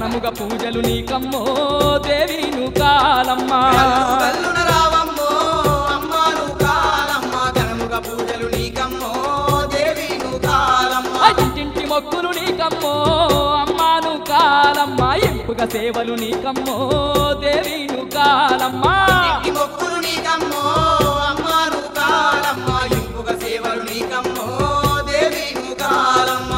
ఘనముగా పూజలు నీకమ్మో దేవీను కాలమ్మా గల్లు గల్లున రావమ్మో అమ్మాను కాలమ్మ ఘనముగా పూజలు నీకమ్మో దేవిను కాలమ్మ ఇంటింటి మొక్కులు నీకమ్మో అమ్మాను కాలమ్మా ఎంపుగా సేవలు నీకమ్మో దేవీను కాలమ్మా ఇంటి మొక్కులు నీకమ్మో అమ్మాను కాలమ్మ ఇంపుగ సేవలు నీకమ్మో దేవిను కాలమ్మ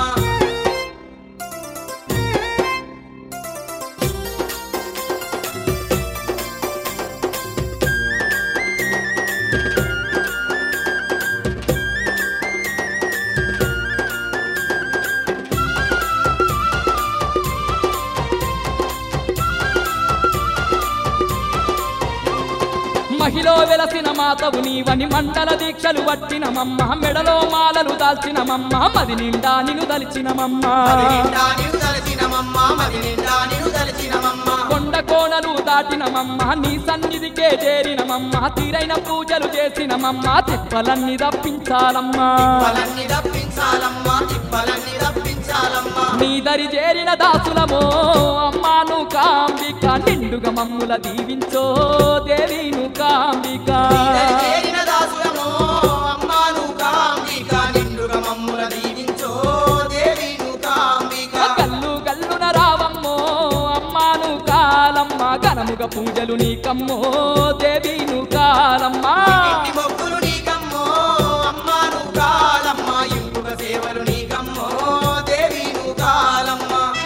మహిలో వెలసిన మాతవు నీవని మండల దీక్షలు పట్టిన మమ్మ మెడలో మాలలు దాల్చిన మమ్మ మది నిండా నిన్ను దలిచిన మది నిండా నీవు దలచినమమ్మ మది నిండా నీవు దలచినమమ్మ కొండ కోణలు దాటిన మమ్మ నీ సన్నిధికే చేరిన మమ్మ తీరైన పూజలు చేసిన మమ్మ తిప్పలన్నీ తప్పించాలమ్మా తిప్పలన్నీ తప్పించాలమ్మ తిప్పలన్నీ తప్పించాలమ్మ నీ దరి చేరిన దాసులమో అమ్మాను కాంబిక నిండుగా మమ్ముల దీవించో దేవీను కాంబిక నీదరి చేరిన దాసులమో అమ్మాను కాంబిక నిండుగా మమ్ముల దీవించో దేవిను కాంబిక కల్లు కల్లున రావమ్మో అమ్మాను కాలమ్మ ఘనముగా పూజలు నీకమ్మో దేవీను కాలమ్మా ఇంటి మొక్కులు నీకమ్మో అమ్మాను కాలమ్మ ఇంపుగ సేవలు నీకమ్మో దేవిను కాలమ్మ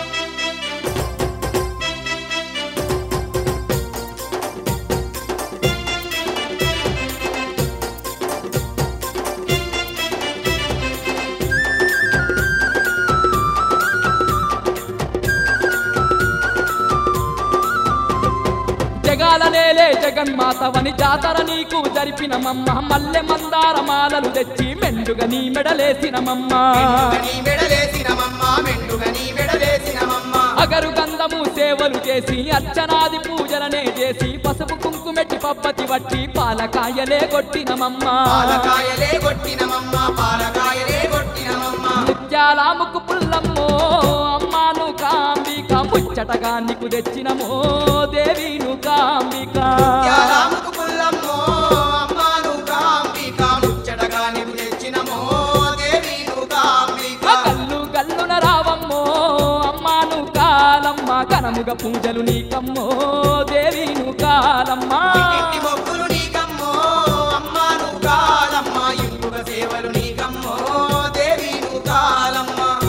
జగాల నేలే జగన్మాతవని జాతర నీకు జరిపిన మమ్మ మల్లె మందార మాలలు తెచ్చి మెండుగా నీ మెడలేసిన మమ్మ మెండుగ నీ మెడలేసినమమ్మ మెండుగ నీ మెడలేసినమమ్మ అగరు గంధము సేవలు చేసి అర్చనాది పూజలనే చేసి పసుపు కుంకుమెట్టి పబ్బతి వట్టి పాలకాయలే కొట్టినమమ్మ పాలకాయలే కొట్టినమమ్మ పాలకాయలే కొట్టినమమ్మ ముత్యాల ముక్కు పుల్లమ్మో అమ్మాను కాంబిక ముచ్చటగా నీకు తెచ్చినమో దేవీను కాంబిక యారాముకు పుల్లమ్మో అమ్మాను కాంబిక ముచ్చటగా నీవు తెచ్చినమో దేవిను కాంబిక కల్లు కల్లున రావమ్మో అమ్మాను కాలమ్మ ఘనముగా పూజలు నీకమ్మో దేవీను కాలమ్మా ఇంటి మొక్కులు నీకమ్మో అమ్మాను కాలమ్మ ఇంపుగ సేవలు నీకమ్మో దేవిను కాలమ్మ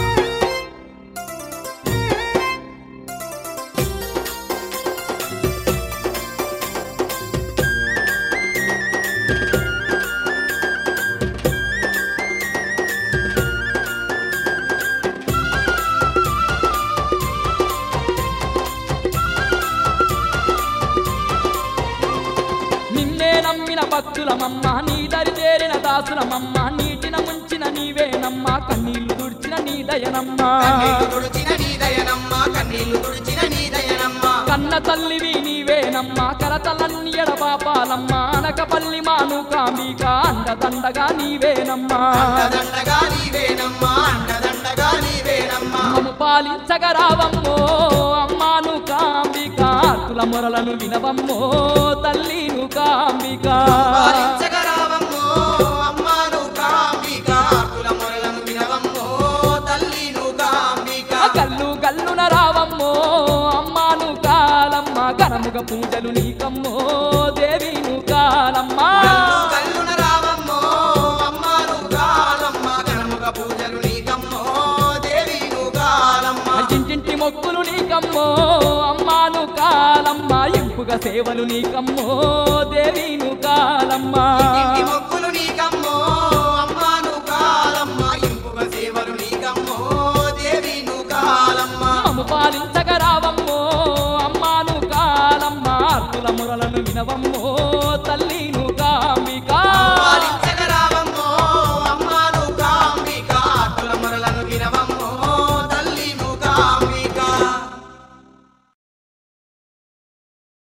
నిన్నే నమ్మిన భక్తులమమ్మ నీ దరి చేరిన దాసులమమ్మ నీటిన ముంచిన నీవేనమ్మ కన్నీళ్లు తుడిచిన నీ దయనమ్మ కన్నీళ్లు తుడిచిన నీ దయనమ్మ కన్నీళ్లు తుడిచిన నీ దయనమ్మ కన్న తల్లివి నీవేనమ్మ కరతలన్ని ఎడబాపాలమ్మ అనకపల్లి మాను కాంబిక అండదండగా నీవేనమ్మా అండదండగా నీవేనమ్మా అండదండగా నీవేనమ్మా మమ్ము పాలించగరావమ్మో అమ్మాను కాంబిక ఆర్తుల మొరలను వినవమ్మో తల్లిను కాంబిక పాలించగరావమ్మో అమ్మాను కాంబిక ఆకుల మొరలను వినవమ్మో తల్లిను కాంబిక గల్లు గల్లున రావమ్మో అమ్మాను కాలమ్మ ఘనముగా పూజలు నీకమ్మో దేవిను కాలమ్మా కల్లు కల్లున రావమ్మో అమ్మాను కాలమ్మ ఘనముగ పూజలు నీకమ్మో దేవిను కాలమ్మ ఇంటింటి మొక్కులు నీకమ్మో అమ్మాను కాలమ్మ ఇంపుగా సేవలు నీకమ్మో దేవిను కాలమ్మా ఇంటి మొక్కు